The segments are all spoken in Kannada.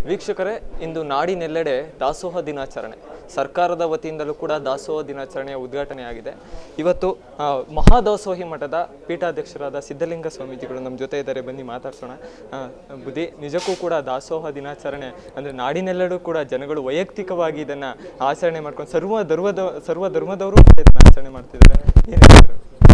ವೀಕ್ಷಕರೇ ಇಂದು ನಾಡಿನೆಲ್ಲೆಡೆ ದಾಸೋಹ ದಿನಾಚರಣೆ ಸರ್ಕಾರದ ವತಿಯಿಂದಲೂ ಕೂಡ ದಾಸೋಹ ದಿನಾಚರಣೆಯ ಉದ್ಘಾಟನೆ ಆಗಿದೆ ಇವತ್ತು ಆ, ಮಹಾದಾಸೋಹಿ ಮಠದ ಪೀಠಾಧ್ಯಕ್ಷರಾದ ಸಿದ್ಧಲಿಂಗ ಸ್ವಾಮೀಜಿಗಳು ನಮ್ಮ ಜೊತೆ ಇದ್ದಾರೆ ಬನ್ನಿ ಮಾತಾಡ್ಸೋಣ ಆ, ಬುದ್ಧಿ ನಿಜಕ್ಕೂ ಕೂಡ ದಾಸೋಹ ದಿನಾಚರಣೆ ಅಂದರೆ ನಾಡಿನೆಲ್ಲೆಡೂ ಕೂಡ ಜನಗಳು ವೈಯಕ್ತಿಕವಾಗಿ ಇದನ್ನು ಆಚರಣೆ ಮಾಡ್ಕೊಂಡು ಸರ್ವ ಧರ್ಮದ ಸರ್ವ ಧರ್ಮದವರು ಕೂಡ ಇದನ್ನು ಆಚರಣೆ ಮಾಡ್ತಿದ್ದಾರೆ ಏನು ಹೇಳ್ತೀರಾ?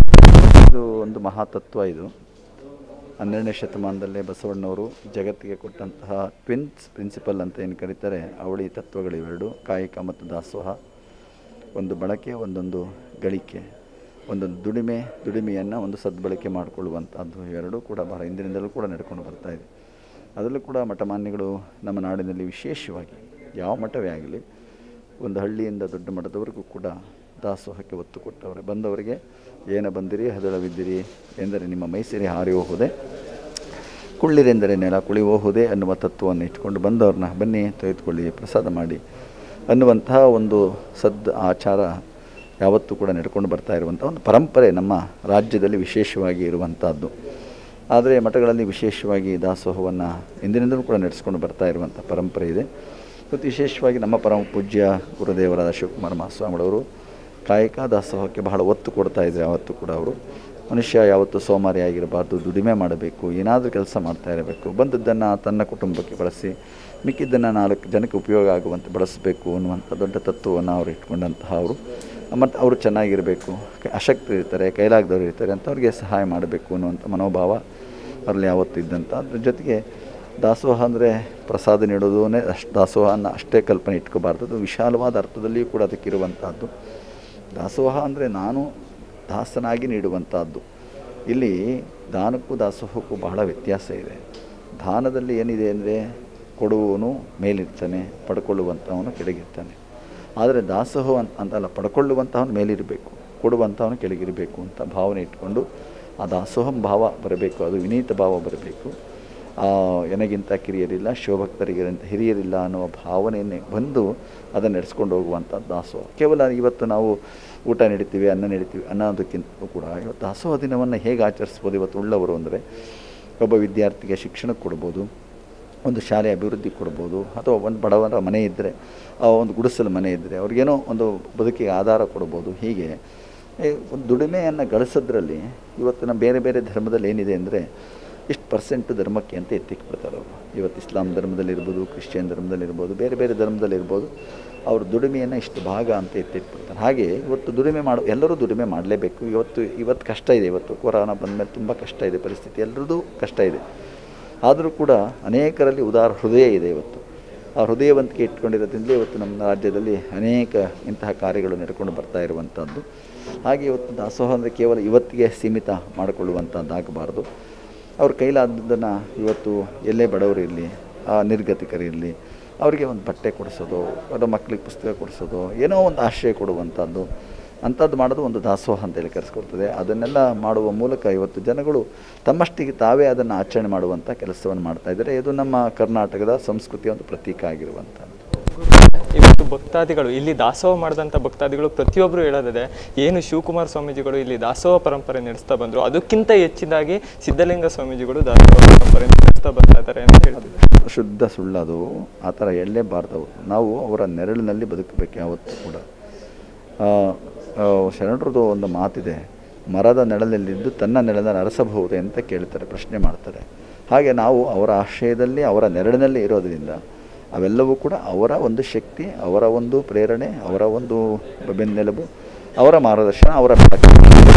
ಇದು ಒಂದು ಮಹಾತತ್ವ ಇದು ಹನ್ನೆರಡನೇ ಶತಮಾನದಲ್ಲೇ ಬಸವಣ್ಣವರು ಜಗತ್ತಿಗೆ ಕೊಟ್ಟಂತಹ ಟ್ವಿನ್ಸ್ ಪ್ರಿನ್ಸಿಪಲ್ ಅಂತ ಏನು ಕರೀತಾರೆ ಅವಳಿ ತತ್ವಗಳು ಇವೆರಡು ಕಾಯಕ ಮತ್ತು ದಾಸೋಹ ಒಂದು ಬಳಕೆ ಒಂದೊಂದು ಗಳಿಕೆ ಒಂದೊಂದು ದುಡಿಮೆ ದುಡಿಮೆಯನ್ನು ಒಂದು ಸದ್ಬಳಕೆ ಮಾಡಿಕೊಳ್ಳುವಂಥದ್ದು ಇವೆರಡೂ ಕೂಡ ಬಹಳ ಹಿಂದಿನಿಂದಲೂ ಕೂಡ ನಡ್ಕೊಂಡು ಬರ್ತಾ ಇದೆ ಅದರಲ್ಲೂ ಕೂಡ ಮಠಮಾನ್ಯಗಳು ನಮ್ಮ ನಾಡಿನಲ್ಲಿ ವಿಶೇಷವಾಗಿ ಯಾವ ಮಠವೇ ಆಗಲಿ ಒಂದು ಹಳ್ಳಿಯಿಂದ ದೊಡ್ಡ ಮಠದವರೆಗೂ ಕೂಡ ದಾಸೋಹಕ್ಕೆ ಒತ್ತು ಕೊಟ್ಟವರೆ ಬಂದವರಿಗೆ ಏನ ಬಂದಿರಿ ಹದಳವಿದ್ದಿರಿ ಎಂದರೆ ನಿಮ್ಮ ಮೈಸೇರಿ ಹಾರಿ ಹೋಗುವುದೇ ಕುಳ್ಳಿರೆಂದರೆ ನೆಲ ಕುಳಿ ಹೋಗುವುದೇ ಅನ್ನುವ ತತ್ವವನ್ನು ಇಟ್ಕೊಂಡು ಬಂದವ್ರನ್ನ ಬನ್ನಿ ತೆಗೆದುಕೊಳ್ಳಿ ಪ್ರಸಾದ ಮಾಡಿ ಅನ್ನುವಂತಹ ಒಂದು ಸದ್ ಆಚಾರ ಯಾವತ್ತೂ ಕೂಡ ನಡ್ಕೊಂಡು ಬರ್ತಾ ಇರುವಂಥ ಒಂದು ಪರಂಪರೆ ನಮ್ಮ ರಾಜ್ಯದಲ್ಲಿ ವಿಶೇಷವಾಗಿ ಇರುವಂಥದ್ದು ಆದರೆ ಮಠಗಳಲ್ಲಿ ವಿಶೇಷವಾಗಿ ದಾಸೋಹವನ್ನು ಇಂದಿನಿಂದಲೂ ಕೂಡ ನಡೆಸ್ಕೊಂಡು ಬರ್ತಾ ಇರುವಂಥ ಪರಂಪರೆ ಇದೆ ಮತ್ತು ವಿಶೇಷವಾಗಿ ನಮ್ಮ ಪರಮ ಪೂಜ್ಯ ಗುರುದೇವರಾದ ಶಿವಕುಮಾರ ಮಹಾಸ್ವಾಮಿಗಳವರು ಕಾಯಕ ದಾಸೋಹಕ್ಕೆ ಬಹಳ ಒತ್ತು ಕೊಡ್ತಾ ಇದ್ದಾರೆ ಯಾವತ್ತೂ ಕೂಡ ಅವರು ಮನುಷ್ಯ ಯಾವತ್ತೂ ಸೋಮಾರಿಯಾಗಿರಬಾರ್ದು ದುಡಿಮೆ ಮಾಡಬೇಕು ಏನಾದರೂ ಕೆಲಸ ಮಾಡ್ತಾ ಇರಬೇಕು ಬಂದದ್ದನ್ನು ತನ್ನ ಕುಟುಂಬಕ್ಕೆ ಬಳಸಿ ಮಿಕ್ಕಿದ್ದನ್ನು ನಾಲ್ಕು ಜನಕ್ಕೆ ಉಪಯೋಗ ಆಗುವಂತೆ ಬಳಸಬೇಕು ಅನ್ನುವಂಥ ದೊಡ್ಡ ತತ್ವವನ್ನು ಅವರು ಇಟ್ಕೊಂಡಂತಹ ಅವರು ಮತ್ತು ಅವರು ಚೆನ್ನಾಗಿರಬೇಕು ಕ- ಅಶಕ್ತರು ಇರ್ತಾರೆ ಕೈಲಾಗದವ್ರು ಇರ್ತಾರೆ ಅಂಥವ್ರಿಗೆ ಸಹಾಯ ಮಾಡಬೇಕು ಅನ್ನುವಂಥ ಮನೋಭಾವ ಅವರಲ್ಲಿ ಯಾವತ್ತೂ ಇದ್ದಂಥ ಅದ್ರ ಜೊತೆಗೆ ದಾಸೋಹ ಅಂದರೆ ಪ್ರಸಾದ ನೀಡೋದೇ ಅಷ್ಟು ದಾಸೋಹನ ಅಷ್ಟೇ ಕಲ್ಪನೆ ಇಟ್ಕೋಬಾರ್ದು ಅದು ವಿಶಾಲವಾದ ಅರ್ಥದಲ್ಲಿಯೂ ಕೂಡ ಅದಕ್ಕಿರುವಂಥದ್ದು ದಾಸೋಹ ಅಂದರೆ ನಾನು ದಾಸನಾಗಿ ನೀಡುವಂಥದ್ದು ಇಲ್ಲಿ ದಾನಕ್ಕೂ ದಾಸೋಹಕ್ಕೂ ಬಹಳ ವ್ಯತ್ಯಾಸ ಇದೆ ದಾನದಲ್ಲಿ ಏನಿದೆ ಅಂದರೆ ಕೊಡುವವನು ಮೇಲಿರ್ತಾನೆ ಪಡ್ಕೊಳ್ಳುವಂಥವನು ಕೆಳಗಿರ್ತಾನೆ ಆದರೆ ದಾಸೋಹ ಅಂತ ಅಂತಲ್ಲ ಪಡ್ಕೊಳ್ಳುವಂಥವನು ಮೇಲಿರಬೇಕು ಕೊಡುವಂಥವನು ಕೆಳಗಿರಬೇಕು ಅಂತ ಭಾವನೆ ಇಟ್ಕೊಂಡು ಆ ದಾಸೋಹಂ ಭಾವ ಬರಬೇಕು ಅದು ವಿನೀತ ಭಾವ ಬರಬೇಕು ಆ, ಎನಗಿಂತ ಕಿರಿಯರಿಲ್ಲ ಶಿವಭಕ್ತರಿಗಿರಂತ ಹಿರಿಯರಿಲ್ಲ ಅನ್ನುವ ಭಾವನೆಯನ್ನೇ ಬಂದು ಅದನ್ನು ನಡೆಸ್ಕೊಂಡು ಹೋಗುವಂಥ ದಾಸೋಹ ಕೇವಲ ಇವತ್ತು ನಾವು ಊಟ ನೀಡ್ತೀವಿ ಅನ್ನ ನೀಡ್ತೀವಿ ಅನ್ನೋದಕ್ಕಿಂತ ಕೂಡ ಇವತ್ತು ದಾಸೋಹ ದಿನವನ್ನು ಹೇಗೆ ಆಚರಿಸ್ಬೋದು ಇವತ್ತು ಉಳ್ಳವರು ಅಂದರೆ ಒಬ್ಬ ವಿದ್ಯಾರ್ಥಿಗೆ ಶಿಕ್ಷಣ ಕೊಡ್ಬೋದು ಒಂದು ಶಾಲೆ ಅಭಿವೃದ್ಧಿ ಕೊಡ್ಬೋದು ಅಥವಾ ಒಂದು ಬಡವರ ಮನೆ ಇದ್ದರೆ ಆ ಒಂದು ಗುಡಿಸಲು ಮನೆ ಇದ್ದರೆ ಅವ್ರಿಗೇನೋ ಒಂದು ಬದುಕಿಗೆ ಆಧಾರ ಕೊಡ್ಬೋದು ಹೀಗೆ ಏ, ಒಂದು ದುಡಿಮೆಯನ್ನು ಗಳಿಸೋದ್ರಲ್ಲಿ ಇವತ್ತು ನಮ್ಮ ಬೇರೆ ಬೇರೆ ಧರ್ಮದಲ್ಲಿ ಏನಿದೆ ಅಂದರೆ ಇಷ್ಟು ಪರ್ಸೆಂಟ್ ಧರ್ಮಕ್ಕೆ ಅಂತ ಎತ್ತಿಕ್ಬಿಡ್ತಾರೆ ಅವರು ಇವತ್ತು ಇಸ್ಲಾಂ ಧರ್ಮದಲ್ಲಿರ್ಬೋದು ಕ್ರಿಶ್ಚಿಯನ್ ಧರ್ಮದಲ್ಲಿರ್ಬೋದು ಬೇರೆ ಬೇರೆ ಧರ್ಮದಲ್ಲಿರ್ಬೋದು ಅವ್ರ ದುಡಿಮೆಯನ್ನು ಇಷ್ಟು ಭಾಗ ಅಂತ ಎತ್ತಿಟ್ಬಿಡ್ತಾರೆ ಹಾಗೆ ಇವತ್ತು ದುಡಿಮೆ ಮಾಡು ಎಲ್ಲರೂ ದುಡಿಮೆ ಮಾಡಲೇಬೇಕು ಇವತ್ತು ಇವತ್ತು ಕಷ್ಟ ಇದೆ ಇವತ್ತು ಕೊರೋನಾ ಬಂದಮೇಲೆ ತುಂಬ ಕಷ್ಟ ಇದೆ ಪರಿಸ್ಥಿತಿ ಎಲ್ಲರದ್ದು ಕಷ್ಟ ಇದೆ ಆದರೂ ಕೂಡ ಅನೇಕರಲ್ಲಿ ಉದಾರ ಹೃದಯ ಇದೆ ಇವತ್ತು ಆ ಹೃದಯವಂತಿಕೆ ಇಟ್ಕೊಂಡಿರೋದ್ರಿಂದಲೇ ಇವತ್ತು ನಮ್ಮ ರಾಜ್ಯದಲ್ಲಿ ಅನೇಕ ಇಂತಹ ಕಾರ್ಯಗಳು ನಡ್ಕೊಂಡು ಬರ್ತಾ ಇರುವಂಥದ್ದು ಹಾಗೆ ಇವತ್ತು ದಾಸೋಹ ಅಂದರೆ ಕೇವಲ ಇವತ್ತಿಗೆ ಸೀಮಿತ ಮಾಡಿಕೊಳ್ಳುವಂಥದ್ದಾಗಬಾರ್ದು ಅವ್ರ ಕೈಲಾದದ್ದನ್ನು ಇವತ್ತು ಎಲ್ಲೇ ಬಡವರು ಇರಲಿ ನಿರ್ಗತಿಕರಿರಲಿ ಅವರಿಗೆ ಒಂದು ಬಟ್ಟೆ ಕೊಡಿಸೋದು ಅವರ ಮಕ್ಕಳಿಗೆ ಪುಸ್ತಕ ಕೊಡಿಸೋದು ಏನೋ ಒಂದು ಆಶ್ರಯ ಕೊಡುವಂಥದ್ದು ಅಂಥದ್ದು ಮಾಡೋದು ಒಂದು ದಾಸೋಹ ಅಂತೇಳಿ ಕರೆಸ್ಕೊಡ್ತದೆ ಅದನ್ನೆಲ್ಲ ಮಾಡುವ ಮೂಲಕ ಇವತ್ತು ಜನಗಳು ತಮ್ಮಷ್ಟಿಗೆ ತಾವೇ ಅದನ್ನು ಆಚರಣೆ ಮಾಡುವಂಥ ಕೆಲಸವನ್ನು ಮಾಡ್ತಾ ಇದ್ದಾರೆ ಇದು ನಮ್ಮ ಕರ್ನಾಟಕದ ಸಂಸ್ಕೃತಿಯ ಒಂದು ಪ್ರತೀಕ ಆಗಿರುವಂಥದ್ದು ಇವತ್ತು ಭಕ್ತಾದಿಗಳು ಇಲ್ಲಿ ದಾಸೋಹ ಮಾಡಿದಂಥ ಭಕ್ತಾದಿಗಳು ಪ್ರತಿಯೊಬ್ಬರು ಹೇಳೋದಿದೆ ಏನು ಶಿವಕುಮಾರ ಸ್ವಾಮೀಜಿಗಳು ಇಲ್ಲಿ ದಾಸೋಹ ಪರಂಪರೆ ನಡೆಸ್ತಾ ಬಂದರು ಅದಕ್ಕಿಂತ ಹೆಚ್ಚಿದಾಗಿ ಸಿದ್ಧಲಿಂಗ ಸ್ವಾಮೀಜಿಗಳು ದಾಸೋಹ ಪರಂಪರೆ ನಡೆಸ್ತಾ ಬರ್ತಾ ಇದ್ದಾರೆ ಅಂತ ಹೇಳ್ತಿದ್ದಾರೆ ಶುದ್ಧ ಸುಳ್ಳದು ಆ ಥರ ಎಳ್ಳೇಬಾರ್ದು ನಾವು ಅವರ ನೆರಳಿನಲ್ಲಿ ಬದುಕಬೇಕು ಯಾವತ್ತೂ ಕೂಡ ಆ, ಆ, ಶರಣರದು ಒಂದು ಮಾತಿದೆ ಮರದ ನೆರಳಲ್ಲಿದ್ದು ತನ್ನ ನೆರಳನ್ನು ಅರಸಬಹುದೇ ಅಂತ ಕೇಳ್ತಾರೆ ಪ್ರಶ್ನೆ ಮಾಡ್ತಾರೆ ಹಾಗೆ ನಾವು ಅವರ ಆಶ್ರಯದಲ್ಲಿ ಅವರ ನೆರಳಿನಲ್ಲಿ ಇರೋದರಿಂದ ಅವೆಲ್ಲವೂ ಕೂಡ ಅವರ ಒಂದು ಶಕ್ತಿ ಅವರ ಒಂದು ಪ್ರೇರಣೆ ಅವರ ಒಂದು ಬೆನ್ನೆಲುಬು ಅವರ ಮಾರ್ಗದರ್ಶನ ಅವರ ಬೆಳಕು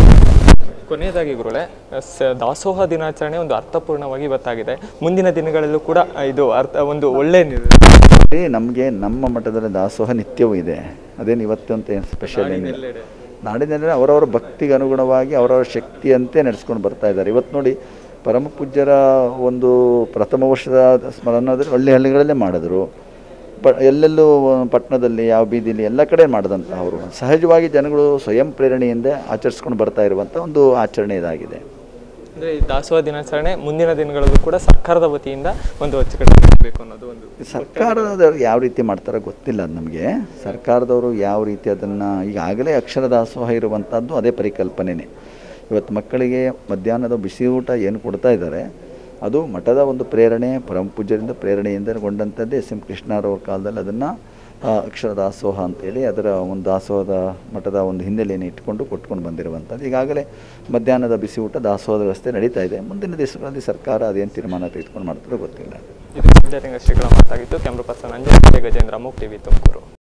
ಕೊನೆಯದಾಗಿ ಗುರುಳೆ ಸ- ದಾಸೋಹ ದಿನಾಚರಣೆ ಒಂದು ಅರ್ಥಪೂರ್ಣವಾಗಿ ಇವತ್ತಾಗಿದೆ ಮುಂದಿನ ದಿನಗಳಲ್ಲೂ ಕೂಡ ಇದು ಅರ್ಥ ಒಂದು ಒಳ್ಳೆ ನಿರ್- ನಮಗೆ ನಮ್ಮ ಮಠದಲ್ಲಿ ದಾಸೋಹ ನಿತ್ಯವೂ ಇದೆ ಅದೇನು ಇವತ್ತು ಅಂತ ಏನು ಸ್ಪೆಷಲ್ ಏನಿಲ್ಲ ಎಲ್ಲೆಡೆ. ನಾಡಿನಲ್ಲಿ ಅವರವರ ಭಕ್ತಿಗೆ ಅನುಗುಣವಾಗಿ ಅವರವರ ಶಕ್ತಿಯಂತೆ ನಡೆಸ್ಕೊಂಡು ಬರ್ತಾ ಇದ್ದಾರೆ ಇವತ್ತು ನೋಡಿ ಪರಮ ಪೂಜ್ಯರ ಒಂದು ಪ್ರಥಮ ವರ್ಷದ ಸ್ಮರಣದಲ್ಲಿ ಹಳ್ಳಿ ಹಳ್ಳಿಗಳಲ್ಲೇ ಮಾಡಿದ್ರು ಪ ಎಲ್ಲೆಲ್ಲೂ ಪಟ್ಟಣದಲ್ಲಿ ಯಾವ ಬೀದಿಲಿ ಎಲ್ಲ ಕಡೆ ಮಾಡಿದಂಥ ಅವರು ಸಹಜವಾಗಿ ಜನಗಳು ಸ್ವಯಂ ಪ್ರೇರಣೆಯಿಂದ ಆಚರಿಸ್ಕೊಂಡು ಬರ್ತಾ ಇರುವಂಥ ಒಂದು ಆಚರಣೆ ಇದಾಗಿದೆ ಅಂದ್ರೆ ಈ ದಾಸೋಹ ದಿನಾಚರಣೆ ಮುಂದಿನ ದಿನಗಳಲ್ಲೂ ಕೂಡ ಸರ್ಕಾರದ ವತಿಯಿಂದ ಒಂದು ಅಚ್ಚುಕಟ್ಟು ಮಾಡಬೇಕು ಅನ್ನೋದು ಒಂದು ಸರ್ಕಾರದವ್ರು ಯಾವ ರೀತಿ ಮಾಡ್ತಾರೋ ಗೊತ್ತಿಲ್ಲ ಅದು ನಮಗೆ ಸರ್ಕಾರದವರು ಯಾವ ರೀತಿ ಅದನ್ನು ಈಗಾಗಲೇ ಅಕ್ಷರ ದಾಸೋಹ ಇರುವಂಥದ್ದು ಅದೇ ಪರಿಕಲ್ಪನೆನೇ ಇವತ್ತು ಮಕ್ಕಳಿಗೆ ಮಧ್ಯಾಹ್ನದ ಬಿಸಿ ಊಟ ಏನು ಕೊಡ್ತಾ ಇದ್ದಾರೆ ಅದು ಮಠದ ಒಂದು ಪ್ರೇರಣೆ ಪರಮ ಪೂಜ್ಯರಿಂದ ಪ್ರೇರಣೆಯಿಂದಗೊಂಡಂಥದ್ದೇ ಎಸ್ ಎಂ ಕೃಷ್ಣರವ್ರ ಕಾಲದಲ್ಲಿ ಅದನ್ನು ಅಕ್ಷರ ದಾಸೋಹ ಅಂತೇಳಿ ಅದರ ಒಂದು ದಾಸೋಹದ ಮಠದ ಒಂದು ಹಿನ್ನೆಲೆಯನ್ನು ಇಟ್ಕೊಂಡು ಕೊಟ್ಕೊಂಡು ಬಂದಿರುವಂಥದ್ದು ಈಗಾಗಲೇ ಮಧ್ಯಾಹ್ನದ ಬಿಸಿ ಊಟ ದಾಸೋಹದ ವ್ಯವಸ್ಥೆ ನಡೀತಾ ಇದೆ ಮುಂದಿನ ದಿವಸಗಳಲ್ಲಿ ಸರ್ಕಾರ ಅದೇನು ತೀರ್ಮಾನ ತೆಗೆದುಕೊಂಡು ಮಾಡ್ತದೋ ಗೊತ್ತಿಲ್ಲ ಇದು ಸಿದ್ಧಲಿಂಗ ಶ್ರೀಗಳ ಮಾತಾಗಿದ್ದು camera person Anjay Gajendra Mook TV Tumakuru